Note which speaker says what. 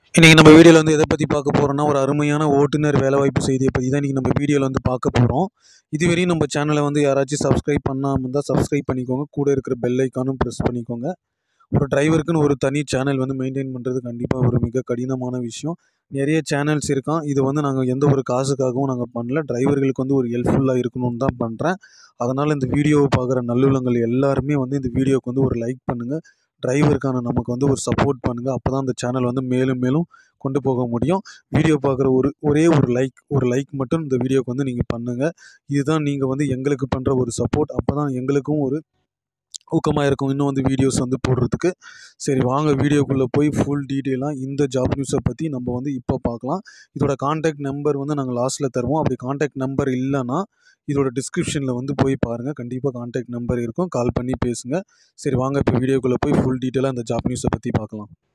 Speaker 1: இன்றைக்கி நம்ம வீடியோவில் வந்து எதை பற்றி பார்க்க போகிறோம்னா ஒரு அருமையான ஓட்டுநர் வேலைவாய்ப்பு செய்தியை பற்றி தான் இன்றைக்கி நம்ம வீடியோவில் வந்து பார்க்க போகிறோம் இதுவரையும் நம்ம சேனலை வந்து யாராச்சும் சப்ஸ்கிரைப் பண்ணாமல் இருந்தால் சப்ஸ்கிரைப் பண்ணிக்கோங்க கூட இருக்கிற பெல் ஐக்கானும் ப்ரெஸ் பண்ணிக்கோங்க ஒரு டிரைவருக்குன்னு ஒரு தனி சேனல் வந்து மெயின்டைன் பண்ணுறது கண்டிப்பாக ஒரு மிக கடினமான விஷயம் நிறைய சேனல்ஸ் இருக்கான் இது வந்து நாங்கள் எந்த ஒரு காசுக்காகவும் நாங்கள் பண்ணல டிரைவர்களுக்கு வந்து ஒரு ஹெல்ப்ஃபுல்லாக இருக்கணும்னு தான் பண்ணுறேன் அதனால் இந்த வீடியோவை பார்க்குற நல்லுள்ளங்கள் எல்லாருமே வந்து இந்த வீடியோவுக்கு வந்து ஒரு லைக் பண்ணுங்கள் டிரைவருக்கான நமக்கு வந்து ஒரு சப்போர்ட் பண்ணுங்கள் அப்போ தான் அந்த சேனல் வந்து மேலும் மேலும் கொண்டு போக முடியும் வீடியோ பார்க்குற ஒரு ஒரே ஒரு லைக் ஒரு லைக் மட்டும் இந்த வீடியோக்கு வந்து நீங்கள் பண்ணுங்கள் இதுதான் நீங்கள் வந்து எங்களுக்கு பண்ணுற ஒரு சப்போர்ட் அப்போ தான் எங்களுக்கும் ஒரு ஊக்கமாக இருக்கும் இன்னும் வந்து வீடியோஸ் வந்து போடுறதுக்கு சரி வாங்க வீடியோக்குள்ளே போய் ஃபுல் டீட்டெயிலாக இந்த ஜாப் நியூஸை பற்றி நம்ம வந்து இப்போ பார்க்கலாம் இதோட காண்டாக்ட் நம்பர் வந்து நாங்கள் லாஸ்ட்டில் தருவோம் அப்படி காண்டாக்ட் நம்பர் இல்லைன்னா இதோட டிஸ்கிரிப்ஷனில் வந்து போய் பாருங்கள் கண்டிப்பாக காண்டாக்ட் நம்பர் இருக்கும் கால் பண்ணி பேசுங்க சரி வாங்க இப்போ வீடியோக்குள்ளே போய் ஃபுல் டீட்டெயிலாக இந்த ஜாப் நியூஸை பற்றி பார்க்கலாம்